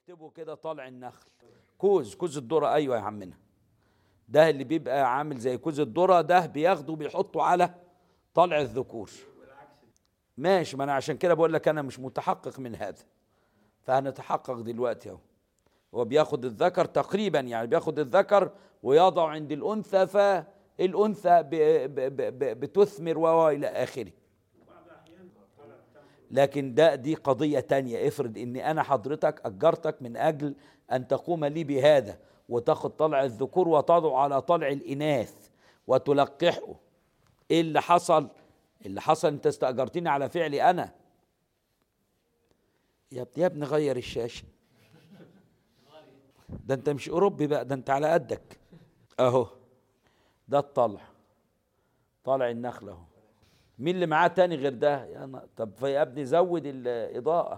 اكتبوا كده طالع النخل كوز كوز الذره ايوه يا عمنا ده اللي بيبقى عامل زي كوز الذره ده بياخده بيحطه على طلع الذكور ماشي ما انا عشان كده بقول لك انا مش متحقق من هذا فهنتحقق دلوقتي اهو هو بياخد الذكر تقريبا يعني بياخد الذكر ويضع عند الانثى فالانثى ب- ب- ب- ب- بتثمر و الى اخره لكن ده دي قضية تانية افرض اني انا حضرتك اجرتك من اجل ان تقوم لي بهذا وتاخد طلع الذكور وتضع على طلع الاناث وتلقحه ايه اللي حصل اللي حصل انت استأجرتني على فعلي انا يا ابني يا ابني غير الشاشة ده انت مش اوروبي بقى ده انت على قدك اهو ده الطلع طالع النخل اهو مين اللي معاه تاني غير ده يا نا- طب يا ابني زود الاضاءة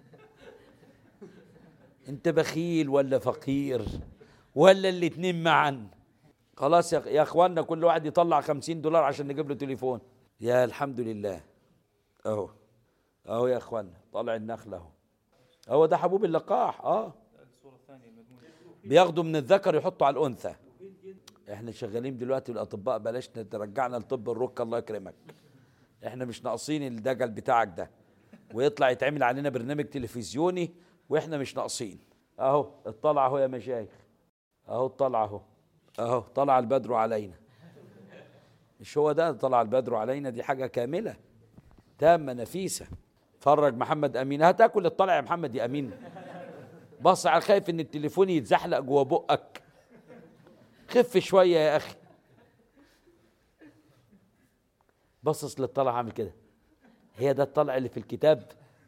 انت بخيل ولا فقير ولا الاتنين معا خلاص يا يا اخوانا كل واحد يطلع خمسين دولار عشان نجيب له تليفون يا الحمد لله اهو اهو يا اخوانا طالع النخل اهو هو ده حبوب اللقاح اه بياخدوا من الذكر يحطوا على الانثى احنا شغالين دلوقتي الاطباء بلاش ترجعنا لطب الرك الله يكرمك احنا مش ناقصين الدجل بتاعك ده ويطلع يتعمل علينا برنامج تلفزيوني واحنا مش ناقصين اهو اطلع اهو يا مشايخ اهو اطلع اهو اهو طلع البدر علينا مش هو ده طلع البدر علينا دي حاجه كامله تامه نفيسه فرج محمد امين هتاكل الطلع يا محمد يا امين بص على خايف ان التليفون يتزحلق جوه بقك خف شويه يا اخي بصص للطلع عامل كده هي ده الطلع اللي في الكتاب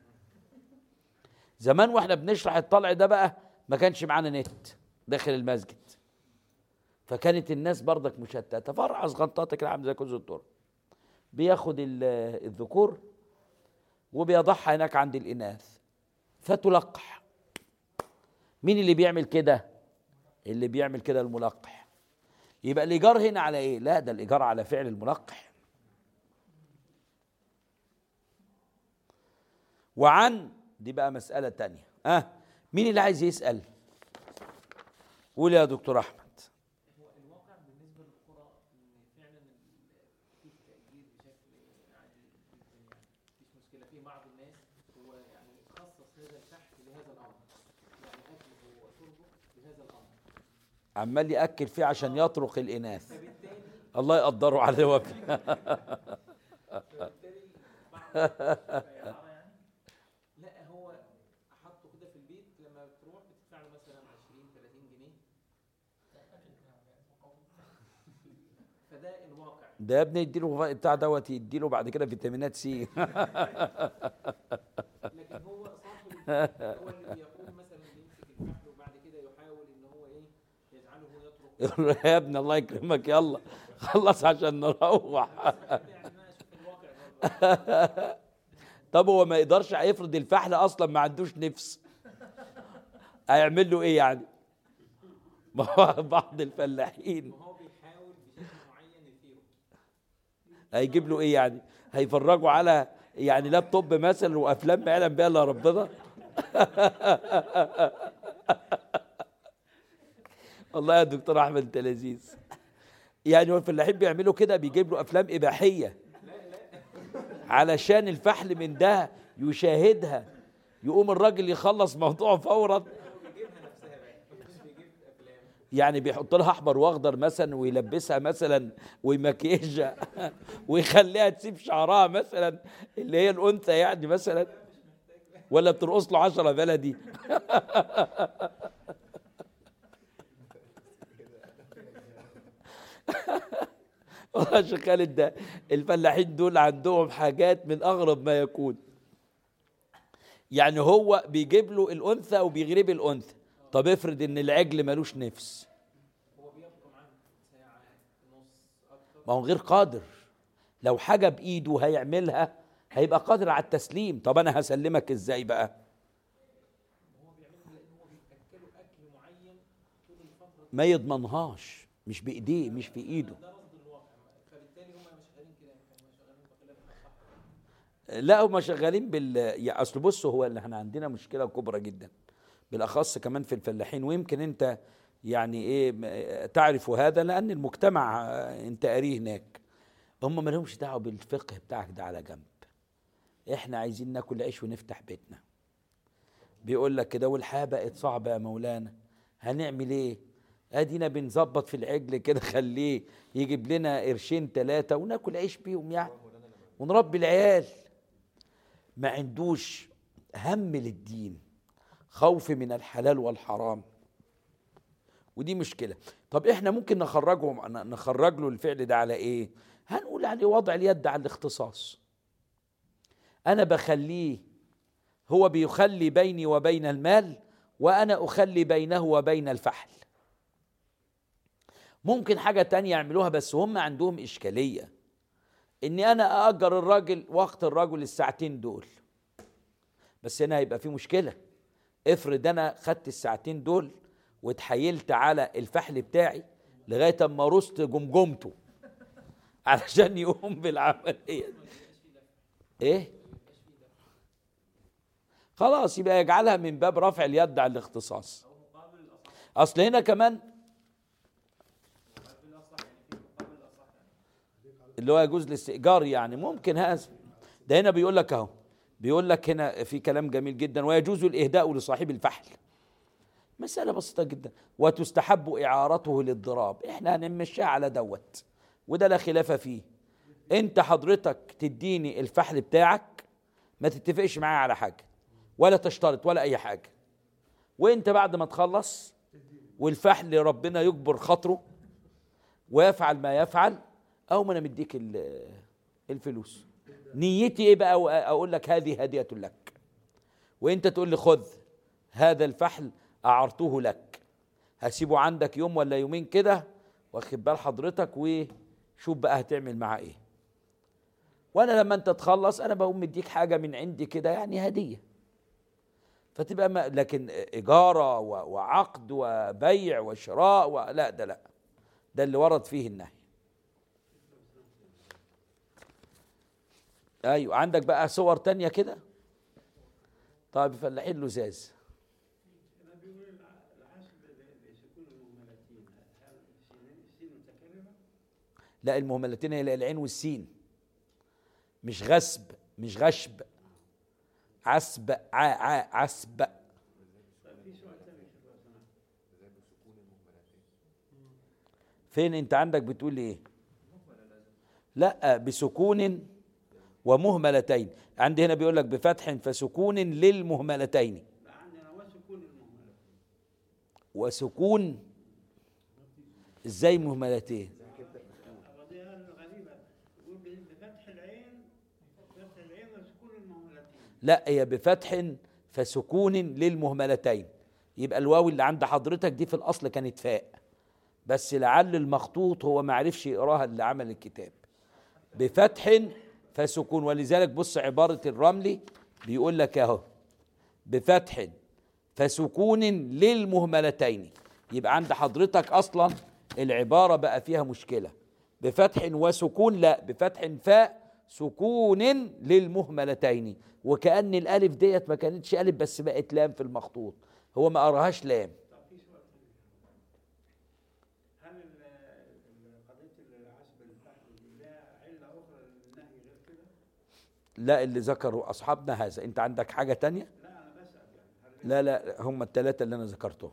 زمان واحنا بنشرح الطلع ده بقى ما كانش معانا نت داخل المسجد فكانت الناس برضك مشتته فرع صغنطاطه كده عامل زي كوز الدور بياخد ال- الذكور وبيضعها هناك عند الاناث فتلقح مين اللي بيعمل كده اللي بيعمل كده الملقح يبقى الايجار هنا على ايه لا ده الايجار على فعل الملقح وعن دي بقى مسألة تانية اه مين اللي عايز يسأل قول يا دكتور احمد هو الواقع بالنسبه للقرى ان فعلا ال- في تأجير بشكل عادي جدا يعني مفيش مشكله في بعض الناس هو يعني خصص هذا الفحل لهذا الامر يعني اكله وشربه لهذا الامر عمال يأكل فيه عشان يطرق الإناث الله يقدره على وجه فبالتالي بعض الإعارة يعني لا هو حطه كده في البيت لما بتروح بتدفع له مثلا 20 30 جنيه فده الواقع ده يا ابني يديله بتاع دوت يديله بعد كده فيتامينات سي لكن هو صاحب البيت هو اللي بيقوم مثلا بيمسك الفحل وبعد كده يحاول ان هو ايه يجعله يترك يقول له يا ابني الله يكرمك يلا خلص عشان نروح يعني ما اشوف الواقع برضه طب هو ما يقدرش هيفرض الفحل اصلا ما عندوش نفس هيعمل له ايه يعني ما هو بعض الفلاحين وهو بيحاول بشكل معين يثيره هيجيب له ايه يعني هيفرجوا على يعني لابتوب مثلا وافلام ما يعلم بها الا ربنا والله يا دكتور احمد انت لذيذ يعني هو الفلاحين بيعملوا كده بيجيب له افلام اباحيه علشان الفحل من ده يشاهدها يقوم الراجل يخلص موضوعه فورا يعني بيحط لها احمر واخضر مثلا ويلبسها مثلا ويمكيجها ويخليها تسيب شعرها مثلا اللي هي الانثى يعني مثلا ولا بترقص له عشرة بلدي والله يا شيخ خالد ده الفلاحين دول عندهم حاجات من اغرب ما يكون يعني هو بيجيب له الانثى وبيغرب الانثى طب افرض ان العجل ملوش نفس هو بيبقى معاه ساعة نص أكتر ما هو غير قادر لو حاجة بإيده هيعملها هيبقى قادر على التسليم طب أنا هسلمك إزاي بقى هو بيعملها لأن هو بيأكله أكل معين طول الفترة ما يضمنهاش مش بإيديه مش في إيده ده رصد الواقع فبالتالي هم مش شغالين كده هم شغالين بخلاف الصح لا هم شغالين بال يعني اصل بص هو اللي احنا عندنا مشكله كبرى جدا بالاخص كمان في الفلاحين ويمكن انت يعني ايه م- تعرف هذا لان المجتمع آه، انت قاريه هناك هم ما لهمش دعوه بالفقه بتاعك ده على جنب احنا عايزين ناكل عيش ونفتح بيتنا بيقول لك كده والحياه بقت صعبه يا مولانا هنعمل ايه ادينا بنظبط في العجل كده خليه يجيب لنا قرشين ثلاثه وناكل عيش بيهم يعني ونربي العيال ما عندوش هم للدين خوف من الحلال والحرام ودي مشكلة طب احنا ممكن نخرجه نخرج له الفعل ده على ايه هنقول عليه وضع اليد على الاختصاص انا بخليه هو بيخلي بيني وبين المال وانا اخلي بينه وبين الفحل ممكن حاجة تانية يعملوها بس هم عندهم اشكالية اني انا ااجر الراجل وقت الرجل الساعتين دول بس هنا هيبقى في مشكله افرض انا خدت الساعتين دول واتحايلت على الفحل بتاعي لغايه اما رست جمجمته علشان يقوم بالعمليه دي. ايه خلاص يبقى يجعلها من باب رفع اليد على الاختصاص اصل هنا كمان اللي هو يجوز الاستئجار يعني ممكن هذا ده هنا بيقول لك اهو بيقول لك هنا في كلام جميل جدا ويجوز الاهداء لصاحب الفحل مسألة بسيطة جدا وتستحب إعارته للضراب احنا هنمشيها على دوت وده لا خلاف فيه انت حضرتك تديني الفحل بتاعك ما تتفقش معايا على حاجة ولا تشترط ولا أي حاجة وانت بعد ما تخلص والفحل ربنا يجبر خاطره ويفعل ما يفعل او ما انا مديك ال- الفلوس نيتي ايه بقى اقول لك هذه هديه لك وانت تقول لي خذ هذا الفحل اعرته لك هسيبه عندك يوم ولا يومين كده واخد بال حضرتك وشوف بقى هتعمل معاه ايه وانا لما انت تخلص انا بقوم مديك حاجه من عندي كده يعني هديه فتبقى ما لكن اجاره و- وعقد وبيع وشراء و- لا ده لا ده اللي ورد فيه النهي ايوه عندك بقى صور تانية كده طيب فلاحين لزاز أنا بيقول الع- العشب لسكون المهملتين هل سين سين متكررة؟ لا المهملتين هي العين والسين مش غسب مش غشب عسب ع ع عسب طيب في سؤال ثاني شوف لو سمحت فين انت عندك بتقول ايه لا بسكون ومهملتين عندي هنا بيقول لك بفتح فسكون للمهملتين لا عندنا وسكون المهملتين وسكون ازاي مهملتين القضية الغريبة يقول ب- بفتح العين فتح العين وسكون المهملتين لا هي بفتح فسكون للمهملتين يبقى الواو اللي عند حضرتك دي في الاصل كانت فاء بس لعل المخطوط هو ما عرفش يقراها اللي عمل الكتاب بفتح فسكون ولذلك بص عبارة الرملي بيقول لك اهو بفتح فسكون للمهملتين يبقى عند حضرتك اصلا العبارة بقى فيها مشكلة بفتح وسكون لا بفتح فاء سكون للمهملتين وكأن الألف ديت ما كانتش ألف بس بقت لام في المخطوط هو ما قراهاش لام طب في سؤال ثاني هل ال- ال- قضية العشب الفحم دي لها علة أخرى للنهي غير كده؟ لا اللي ذكروا أصحابنا هذا أنت عندك حاجة تانية لا أنا بسأل يعني هل لا لا هم الثلاثة اللي أنا ذكرتهم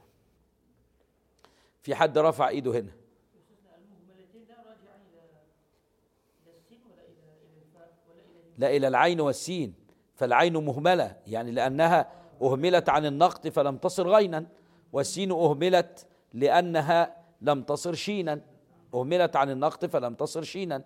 في حد رفع إيده هنا المهملتين ده راجع الى الى السين ولا الى الى الفاء ولا الى لا إلى العين والسين فالعين مهملة يعني لأنها أهملت عن النقط فلم تصر غينا والسين أهملت لأنها لم تصر شينا أهملت عن النقط فلم تصر شينا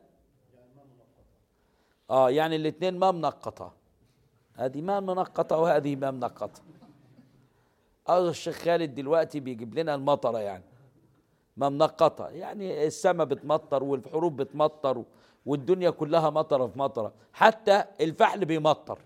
آه يعني الاثنين ما منقطة هذه ما منقطة وهذه ما منقطة آه الشيخ خالد دلوقتي بيجيب لنا المطرة يعني ما منقطة يعني السماء بتمطر والحروب بتمطر والدنيا كلها مطرة في مطرة حتى الفحل بيمطر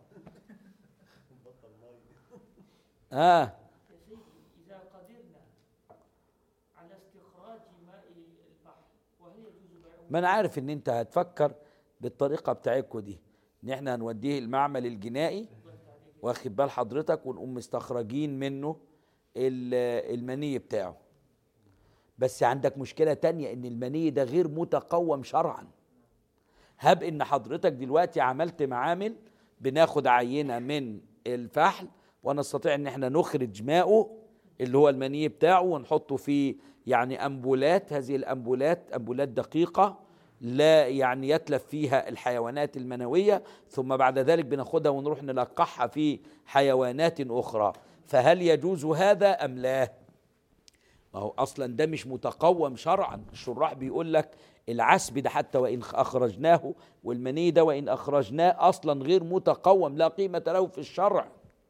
اه يا سيدي اذا قدرنا على استخراج ماء البحر وهل يجوز بيعه ما انا عارف ان انت هتفكر بالطريقة بتاعتكم دي ان احنا هنوديه المعمل الجنائي واخد بال حضرتك ونقوم مستخرجين منه ال- المني بتاعه بس عندك مشكلة تانية ان المني ده غير متقوم شرعا هب ان حضرتك دلوقتي عملت معامل بناخد عينة من الفحل ونستطيع ان احنا نخرج ماءه اللي هو المني بتاعه ونحطه في يعني امبولات هذه الامبولات امبولات دقيقة لا يعني يتلف فيها الحيوانات المنوية ثم بعد ذلك بناخدها ونروح نلقحها في حيوانات اخرى فهل يجوز هذا ام لا؟ ما هو اصلا ده مش متقوم شرعا الشراح بيقول لك العسب ده حتى وان اخرجناه والمني ده وان اخرجناه اصلا غير متقوم لا قيمه له في الشرع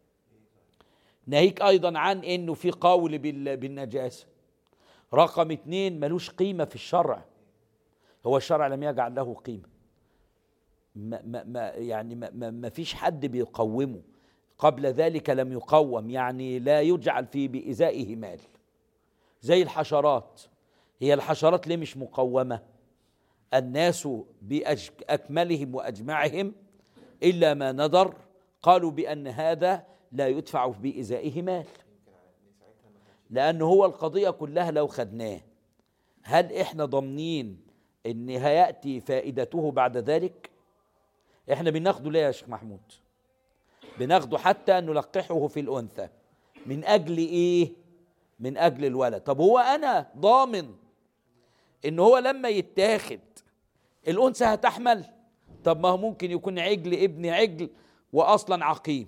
ناهيك ايضا عن انه في قول بال- بالنجاسه رقم اتنين ملوش قيمه في الشرع هو الشرع لم يجعل له قيمه ما ما ما يعني ما, ما, ما فيش حد بيقومه قبل ذلك لم يقوم يعني لا يجعل في بإزائه مال زي الحشرات هي الحشرات ليه مش مقومة الناس بأكملهم وأجمعهم إلا ما ندر قالوا بأن هذا لا يدفع بإزائه مال لأن هو القضية كلها لو خدناه هل إحنا ضامنين إن هيأتي فائدته بعد ذلك إحنا بناخده ليه يا شيخ محمود بناخده حتى نلقحه في الأنثى من أجل إيه من أجل الولد طب هو أنا ضامن إن هو لما يتاخد الأنثى هتحمل طب ما هو ممكن يكون عجل ابن عجل وأصلا عقيم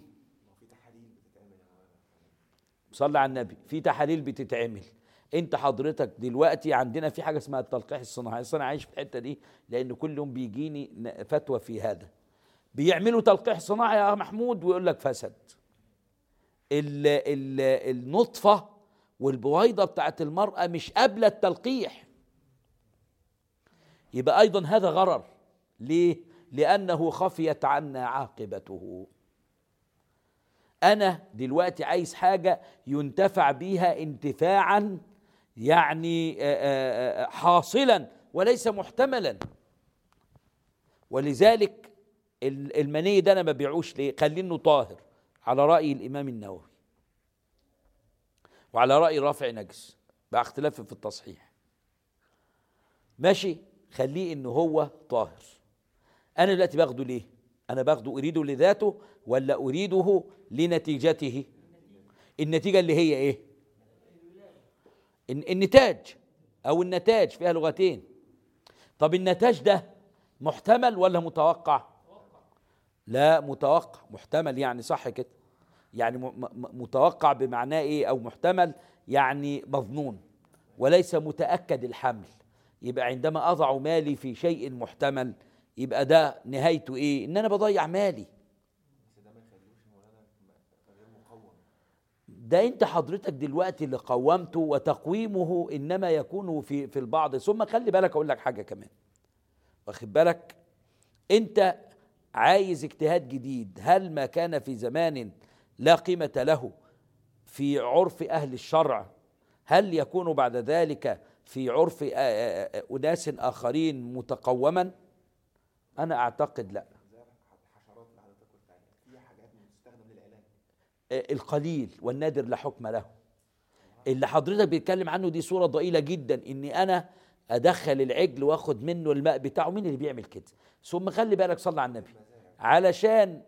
صلى على النبي في تحاليل بتتعمل انت حضرتك دلوقتي عندنا في حاجه اسمها التلقيح الصناعي أصل انا عايش في الحته دي لان كل يوم بيجيني ن- فتوى في هذا بيعملوا تلقيح صناعي يا محمود ويقول لك فسد ال ال النطفه والبويضه بتاعت المراه مش قابله التلقيح يبقى ايضا هذا غرر ليه لانه خفيت عنا عاقبته انا دلوقتي عايز حاجه ينتفع بيها انتفاعا يعني آه، آه، آه، حاصلا وليس محتملا ولذلك ال- المني ده انا ما ببيعوش ليه خليه انه طاهر على راي الامام النووي وعلى راي رافع نجس مع اختلاف في التصحيح ماشي خليه انه هو طاهر انا دلوقتي باخده ليه انا باخده اريده لذاته ولا اريده لنتيجته النتيجه اللي هي ايه الن- النتاج او النتاج فيها لغتين طب النتاج ده محتمل ولا متوقع لا متوقع محتمل يعني صح كده يعني م- م- متوقع بمعناه ايه او محتمل يعني مظنون وليس متاكد الحمل يبقى عندما اضع مالي في شيء محتمل يبقى ده نهايته ايه ان انا بضيع مالي ده انت حضرتك دلوقتي اللي قومته وتقويمه انما يكون في في البعض ثم خلي بالك اقول لك حاجه كمان واخد بالك انت عايز اجتهاد جديد هل ما كان في زمان لا قيمه له في عرف اهل الشرع هل يكون بعد ذلك في عرف آه، آه، آه، اناس اخرين متقوما انا اعتقد لا آه، القليل والنادر لا حكم له اللي حضرتك بيتكلم عنه دي صورة ضئيلة جدا اني انا ادخل العجل واخد منه الماء بتاعه مين اللي بيعمل كده ثم خلي بالك صلى على النبي علشان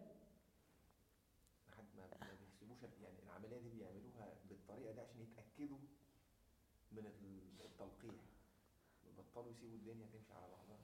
ما ما بيسيبوش يعني العمليه دي بيعملوها بالطريقه دي عشان يتاكدوا من التلقيح بيبطلوا يسيبوا الدنيا تمشي على بعضها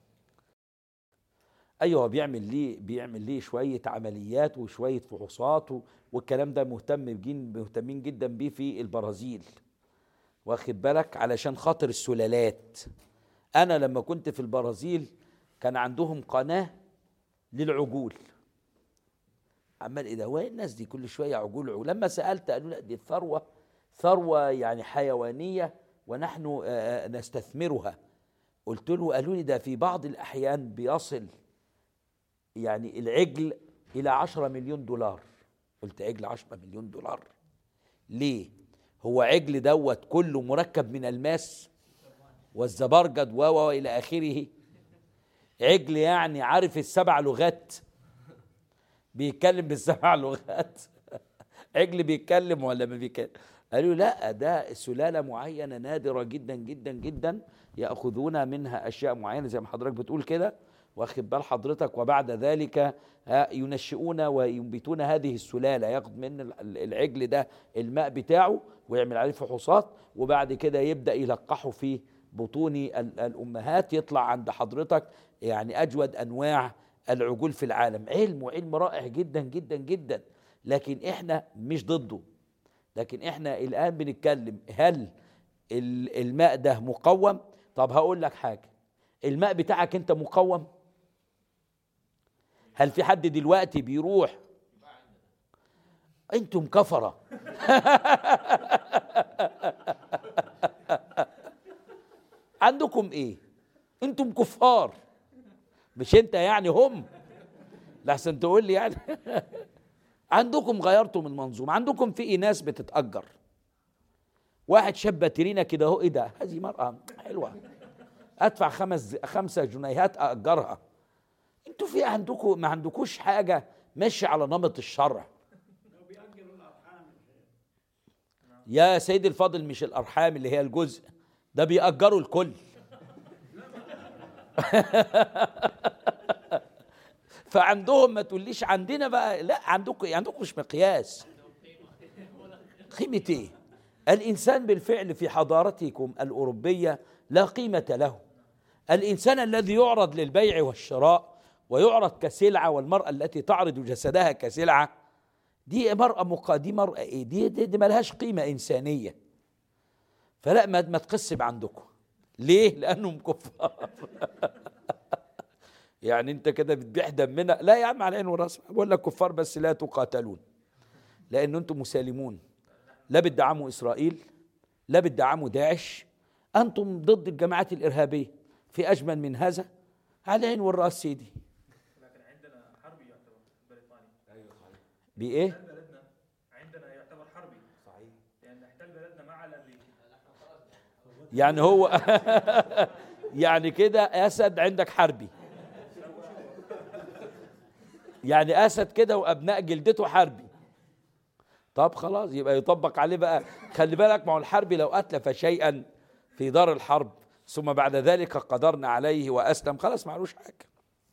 ايوه بيعمل ليه بيعمل ليه شويه عمليات وشويه فحوصات و- والكلام ده مهتم بجين مهتمين جدا بيه في البرازيل واخد بالك علشان خاطر السلالات انا لما كنت في البرازيل كان عندهم قناه للعجول عمال ايه ده هو إيه الناس دي كل شويه عجول عجول لما سالت قالوا لا دي ثروه ثروه يعني حيوانيه ونحن آه، آه، نستثمرها قلت له قالوا لي ده في بعض الاحيان بيصل يعني العجل الى عشرة مليون دولار قلت عجل عشرة مليون دولار ليه هو عجل دوت كله مركب من الماس والزبرجد و و الى اخره عجل يعني عارف السبع لغات بيتكلم بالسبع لغات عجل بيتكلم ولا ما بيتكلم قالوا لا ده سلالة معينة نادرة جدا جدا جدا يأخذون منها أشياء معينة زي ما حضرتك بتقول كده واخد بال حضرتك وبعد ذلك ها، ينشئون وينبتون هذه السلالة ياخد من ال- العجل ده الماء بتاعه ويعمل عليه فحوصات وبعد كده يبدأ يلقحه في بطون ال- الأمهات يطلع عند حضرتك يعني أجود أنواع العجول في العالم علم وعلم رائع جدا جدا جدا لكن احنا مش ضده لكن احنا الان بنتكلم هل ال- الماء ده مقوم طب هقول لك حاجه الماء بتاعك انت مقوم هل في حد دلوقتي بيروح انتم كفره عندكم ايه انتم كفار مش انت يعني هم لحسن تقول لي يعني عندكم غيرتم المنظومه عندكم في ناس بتتاجر واحد شاب باترينا كده اهو ايه ده هذه مرأة حلوة ادفع خمس خمسة جنيهات اجرها انتوا في عندكم ما عندكوش حاجة ماشية على نمط الشرع لو بيأجلوا الأرحام يا سيدي الفاضل مش الارحام اللي هي الجزء ده بيأجروا الكل فعندهم ما تقوليش عندنا بقى لا عندكم عندكم مش مقياس قيمة ايه الانسان بالفعل في حضارتكم الاوروبية لا قيمة له الانسان الذي يعرض للبيع والشراء ويعرض كسلعة والمرأة التي تعرض جسدها كسلعة دي مرأة مقا دي مرأة ايه دي دي, دي ملهاش قيمة إنسانية فلا ما, ما تقسم عندكم ليه لأنهم كفار يعني انت كده بتبيع دمنا لا يا عم على عين وراس بقول لك كفار بس لا تقاتلون لأن انتم مسالمون لا بتدعموا إسرائيل لا بتدعموا داعش أنتم ضد الجماعات الإرهابية في أجمل من هذا على عين والراس سيدي لكن عندنا حربي يعتبر بريطاني ايوه صحيح بإيه احتل بلدنا عندنا يعتبر حربي صحيح لان احتل بلدنا مع الامريكي يعني هو يعني كده اسد عندك حربي يعني اسد كده وابناء جلدته حربي طب خلاص يبقى يطبق عليه بقى خلي بالك ما هو الحربي لو اتلف شيئا في دار الحرب ثم بعد ذلك قدرنا عليه واسلم خلاص معلوش حاجه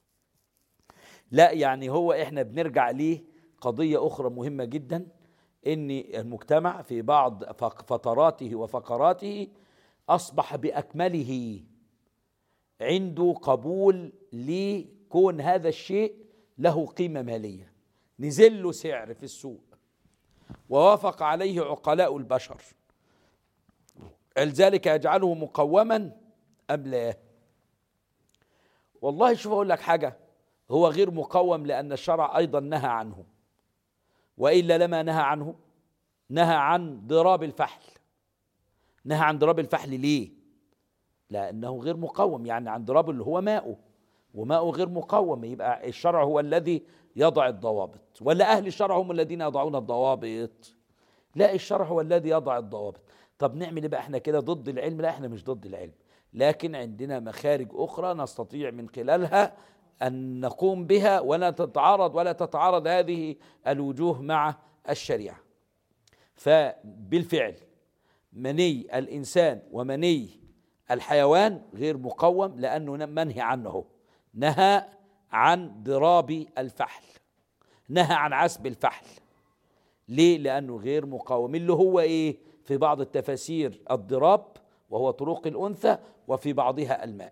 لا يعني هو احنا بنرجع ليه قضيه اخرى مهمه جدا ان المجتمع في بعض فق- فتراته وفقراته اصبح باكمله عنده قبول لكون هذا الشيء له قيمه ماليه نزل له سعر في السوق ووافق عليه عقلاء البشر هل ذلك يجعله مقوما ام لا والله شوف اقول لك حاجه هو غير مقوم لان الشرع ايضا نهى عنه والا لما نهى عنه نهى عن ضراب الفحل نهى عن ضراب الفحل ليه لانه غير مقوم يعني عن ضراب اللي هو ماؤه وماؤه غير مقوم يبقى الشرع هو الذي يضع الضوابط ولا اهل الشرع هم الذين يضعون الضوابط لا الشرع هو الذي يضع الضوابط طب نعمل ايه بقى احنا كده ضد العلم لا احنا مش ضد العلم لكن عندنا مخارج اخرى نستطيع من خلالها ان نقوم بها ولا تتعارض ولا تتعارض هذه الوجوه مع الشريعه فبالفعل مني الانسان ومني الحيوان غير مقوم لانه منهي عنه نهى عن ضراب الفحل نهى عن عسب الفحل ليه لانه غير مقاوم اللي هو ايه في بعض التفاسير الضراب وهو طرق الانثى وفي بعضها الماء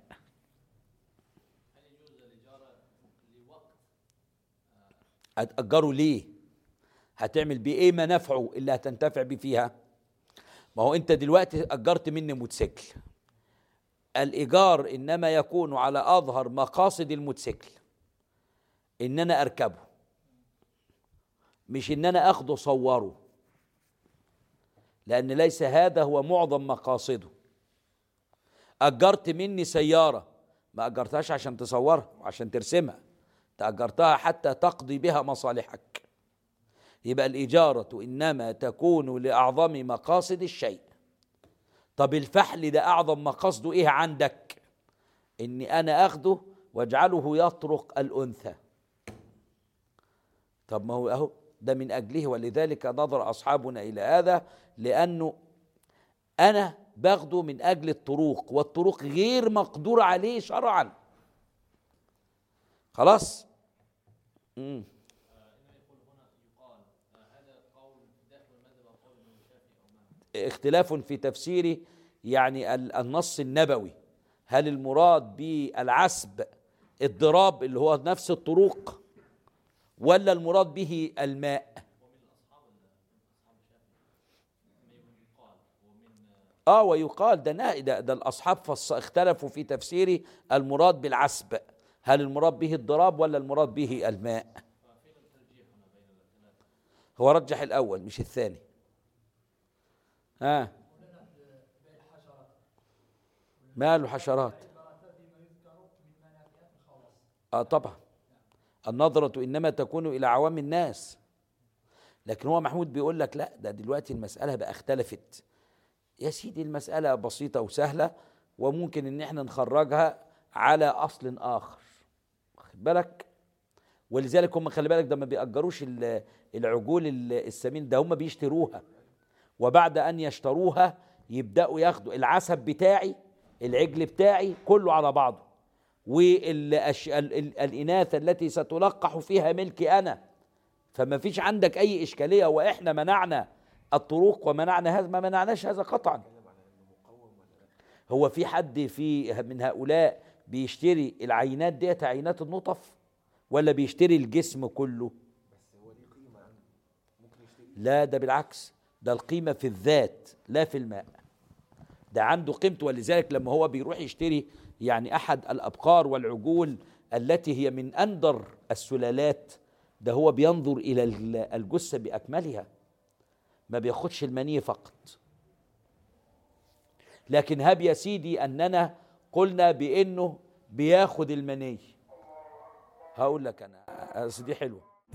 هتأجره ليه هتعمل بيه ايه ما نفعه اللي هتنتفع بيه فيها ما هو انت دلوقتي اجرت مني موتوسيكل الايجار انما يكون على اظهر مقاصد الموتوسيكل ان انا اركبه مش ان انا اخده صوره لان ليس هذا هو معظم مقاصده اجرت مني سياره ما اجرتهاش عشان تصورها وعشان ترسمها تاجرتها حتى تقضي بها مصالحك يبقى الاجاره انما تكون لاعظم مقاصد الشيء طب الفحل ده اعظم مقاصده ايه عندك اني انا اخده واجعله يطرق الانثى طب ما هو اهو ده من أجله ولذلك نظر أصحابنا إلى هذا لأنه أنا باخده من أجل الطروق والطروق غير مقدور عليه شرعا خلاص مم. اختلاف في تفسير يعني ال- النص النبوي هل المراد بالعسب الضراب اللي هو نفس الطروق ولا المراد به الماء اه ويقال ده نا- ده, ده الاصحاب فص اختلفوا في تفسير المراد بالعسب هل المراد به الضراب ولا المراد به الماء هو رجح الاول مش الثاني ها ماله الحشرات اه طبعا النظرة انما تكون الى عوام الناس لكن هو محمود بيقول لك لا ده دلوقتي المسألة بقى اختلفت يا سيدي المسألة بسيطة وسهلة وممكن ان احنا نخرجها على اصل اخر واخد بالك ولذلك هم خلي بالك ده ما بيأجروش ال- العجول ال- السمين ده هم بيشتروها وبعد ان يشتروها يبداوا ياخدوا العسب بتاعي العجل بتاعي كله على بعضه والاناث التي ستلقح فيها ملكي انا فما فيش عندك اي اشكاليه واحنا منعنا الطرق ومنعنا هذا ما منعناش هذا قطعا هو في حد في من هؤلاء بيشتري العينات ديت عينات النطف ولا بيشتري الجسم كله بس هو ليه قيمه عنده ممكن يشتري لا ده بالعكس ده القيمة في الذات لا في الماء ده عنده قيمته ولذلك لما هو بيروح يشتري يعني أحد الأبقار والعجول التي هي من أندر السلالات ده هو بينظر إلى ال- الجثة بأكملها ما بياخدش المني فقط لكن هب يا سيدي أننا قلنا بأنه بياخد المني هقول لك أنا أصل دي حلوة